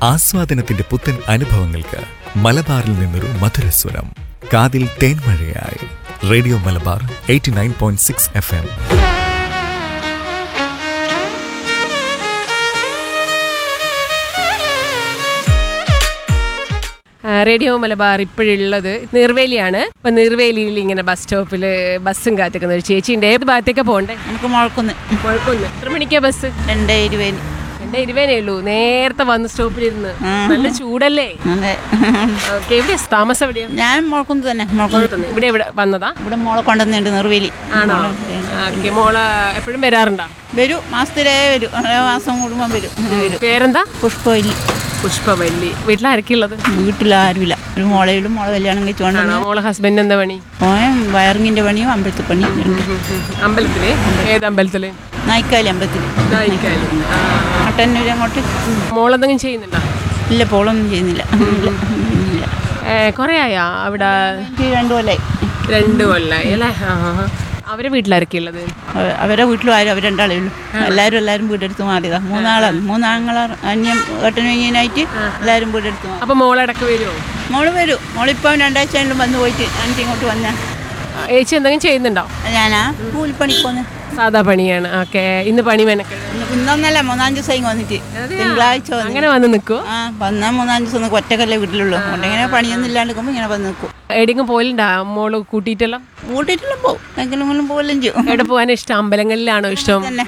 ആസ്വാദനത്തിന്റെ പുത്തൻ അനുഭവങ്ങൾക്ക് മലബാറിൽ നിന്നൊരു മധുരസ്വരം കാതിൽ തേൻമഴയായി radio Malabar eighty nine point six F M ആ, റേഡിയോ മലബാർ ഇപ്പോഴുള്ളത് നിർവേലിയാണ് ഇപ്പൊ നിർവേലിയിൽ ഇങ്ങനെ ബസ് സ്റ്റോപ്പിൽ ബസ്സും കാത്തിക്കുന്ന ഒരു ചേച്ചിയുണ്ട് ഏത് ഭാഗത്തേക്കാ പോകണ്ടേ നമുക്ക് മുഴക്കുന്ന് കുഴപ്പമില്ല എത്ര മണിക്കാ ബസ് രണ്ടേ ഇരുപതിന് എന്റെ ഇരുവേനേ ഉള്ളൂ നേരത്തെ വന്ന് സ്റ്റോപ്പിലിരുന്ന് നല്ല ചൂടല്ലേ അതെ ഓക്കെ എവിടെയാ താമസം എവിടെയാ ഞാൻ മുഴക്കുന്ന് തന്നെ മുഴക്കുന്ന് ഇവിടെ ഇവിടെ വന്നതാ ഇവിടെ മോളെ കൊണ്ടുവന്നുണ്ട് നിർവേലി ആണോ ഓക്കെ മോള് എപ്പോഴും വരാറുണ്ടോ വരൂ മാസത്തിലേ വരൂ ഓരോ മാസം കൂടുമ്പോൾ വരും അങ്ങനെ വരും പേരെന്താ പുഷ്പവല്ലി പുഷ്പവല്ലി വീട്ടിലാരൊക്കെയുള്ളത് വീട്ടിലാരുമില്ല ഒരു മോളയിലും മോളെ കല്യാണം കഴിച്ചുകൊണ്ട് ആണോ മോളെ ഹസ്ബൻഡ് എന്താ പണി പോയം വയറിങ്ങിൻ്റെ പണിയും അമ്പലത്തിൽ പണിയും രണ്ട് അമ്പലത്തില് ഏത് അമ്പലത്തില് നായിക്കാലി അമ്പലത്തിൽ ഇതായിരിക്കാലും. ആ. മട്ടന്നൂർ അങ്ങോട്ട് മോളെന്തെങ്കിലും ചെയ്യുന്നുണ്ടോ ഇല്ല പോളൊന്നും ചെയ്യുന്നില്ല ഇല്ല ഇല്ല ഏ, കുറേ ആയാ അവിടെ എനിക്ക് രണ്ടു കൊല്ലായി രണ്ട് കൊല്ലായി അല്ലേ ആ, ആ, ആ. അവരെ വീട്ടിലാരൊക്കെ ഉള്ളത് അവ- അവരെ വീട്ടിലും ആരും അവർ രണ്ടാളേ ഉള്ളൂ എല്ലാവരും എല്ലാവരും വീടെടുത്ത് മാറിയതാ മൂന്നാളാണ് മൂന്നാങ്ങളാർ അന്യം ഏട്ടനും അനിയനായിട്ട് എല്ലാവരും വീടെടുത്ത് മാറി അപ്പൊ മോളടക്കം വരുമോ മോള് വരും മോളിപ്പം രണ്ടാഴ്ച ആയാലും വന്ന് പോയിട്ട് എനിക്ക് ഇങ്ങോട്ട് വന്ന ഏച്ചി എന്തെങ്കിലും ചെയ്യുന്നുണ്ടോ ഞാനാ കൂലിപ്പണിക്ക് വന്ന് സാധാ പണിയാണ് ഓക്കെ ഇന്ന് പണി മെനക്കെട് ഇന്ന് ഇന്നൊന്നല്ല മൂന്നാം ദിവസം ഇങ്ങ് വന്നിട്ട് തിങ്കളാഴ്ച വന്നു അങ്ങനെ വന്ന് നിൽക്കുവോ ആ വന്നാൽ മൂന്നാം ദിവസം നിൽക്കും ഒറ്റക്കല്ലേ വീട്ടിലുള്ളൂ അതുകൊണ്ട് ഇങ്ങനെ പണിയൊന്നും ഇല്ലാണ്ട് നിൽക്കുമ്പോൾ ഇങ്ങനെ വന്ന് നിൽക്കും എവിടെയെങ്കിലും പോയിണ്ടാ മോള് കൂട്ടിയിട്ടെല്ലാം കൂട്ടിയിട്ടെല്ലാം പോകും എങ്കിലും പോലെല്ലാം ചെയ്യും എവിടെ പോകാൻ ഇഷ്ടം അമ്പലങ്ങളിലാണോ ഇഷ്ടം തന്നെ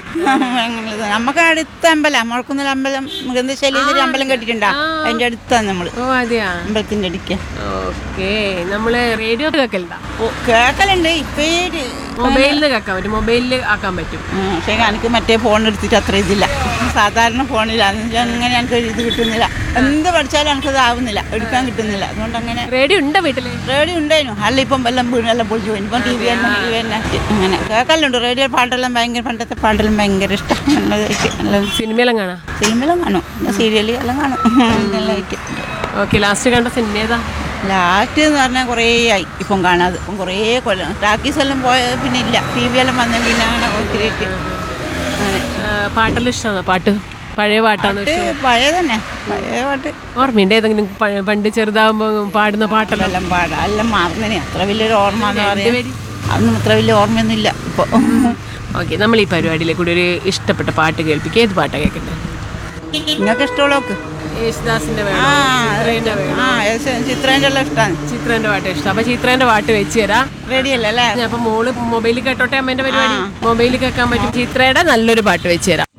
നമുക്ക് അടുത്ത അമ്പലം മുഴക്കുന്നൊരു അമ്പലം മൃഗശൈലീശ്വരി അമ്പലം കേട്ടിട്ടുണ്ടാ അതിന്റെ അടുത്താണ് നമ്മള് ഓ അതെയാ അമ്പലത്തിന്റെ അടുക്ക ഓക്കെ നമ്മള് റേഡിയോ കേൾക്കലുണ്ടാ ഓ കേക്കലുണ്ട് ഇപ്പേര് മൊബൈലിൽ കേൾക്കാൻ പറ്റും മൊബൈലിൽ ആക്കാൻ പറ്റും പക്ഷേ എനിക്ക് മറ്റേ ഫോൺ എടുത്തിട്ട് അത്ര ഇതില്ല സാധാരണ ഫോണിലാണ് അങ്ങനെ എനിക്ക് ഒരു ഇത് കിട്ടുന്നില്ല എന്ത് പഠിച്ചാലും എനിക്കത് ആവുന്നില്ല എടുക്കാൻ കിട്ടുന്നില്ല അതുകൊണ്ട് അങ്ങനെ റേഡിയോ ഉണ്ടോ വീട്ടില് റേഡിയോ ഉണ്ടായിരുന്നു അല്ല ഇപ്പം എല്ലാം വീണെല്ലാം പൊളിച്ചു പോയി ഇപ്പം ടി വി തന്നെ ടി വി തന്നെ അങ്ങനെ കേൾക്കലുണ്ട് റേഡിയോ പാട്ടെല്ലാം ഭയങ്കര പണ്ടത്തെ പാട്ടെല്ലാം ഭയങ്കര ഇഷ്ടം നല്ലതായിട്ട് നല്ല സിനിമയെല്ലാം കാണാം ഫിലിമെല്ലാം കാണും സീരിയൽ എല്ലാം കാണും നല്ലതായിട്ട് ഓക്കെ ലാസ്റ്റ് കണ്ട സിനിമ ഏതാ ലാസ്റ്റ് എന്ന് പറഞ്ഞാൽ കുറേ ആയി ഇപ്പം കാണാതെ ഇപ്പം കുറേ കൊല്ലം ടാക്കീസ് എല്ലാം പോയ പിന്നെ ഇല്ല ടി വി എല്ലാം വന്ന പിന്നെ അങ്ങനെ ഒത്തിരിയിട്ട് അങ്ങനെ ആ, പാട്ടെല്ലാം ഇഷ്ടമാണോ പാട്ട് പഴയ പാട്ടാണോ പാട്ട് പഴയ തന്നെ പഴയ പാട്ട് ഓർമ്മയുണ്ട് ഏതെങ്കിലും പ- പണ്ട് ചെറുതാകുമ്പോൾ പാടുന്ന പാട്ടെല്ലാം എല്ലാം പാടാം എല്ലാം മറന്നനെ അത്ര വലിയൊരു ഓർമ്മ എന്ന് എൻ്റെ പറയാം പേര് അതൊന്നും അത്ര വലിയ ഓർമ്മയൊന്നും ഇല്ല ഇപ്പോൾ ഓക്കെ നമ്മൾ ഈ പരിപാടിയിലെ കൂടി ഒരു ഇഷ്ടപ്പെട്ട പാട്ട് കേൾപ്പിക്കുക ഏത് പാട്ടാണ് കേൾക്കുന്നത് നിങ്ങൾക്ക് ഇഷ്ടമുള്ളവർക്ക് യേശുദാസിന്റെ ആ വേണോ ചിത്രേന്റെ വേണോ ആ ചിത്രേൻ്റെ എല്ലാം ഇഷ്ടമാണ് ചിത്രേന്റെ പാട്ട് ഇഷ്ടം അപ്പൊ ചിത്രേന്റെ പാട്ട് വെച്ച് തരാം റെഡിയല്ലേ അല്ലേ അപ്പൊ മോള് മൊബൈലിൽ കേട്ടോട്ടെ അമ്മേന്റെ പരിപാടി മൊബൈലിൽ കേൾക്കാൻ പറ്റും ചിത്രയുടെ നല്ലൊരു പാട്ട് വെച്ച് തരാം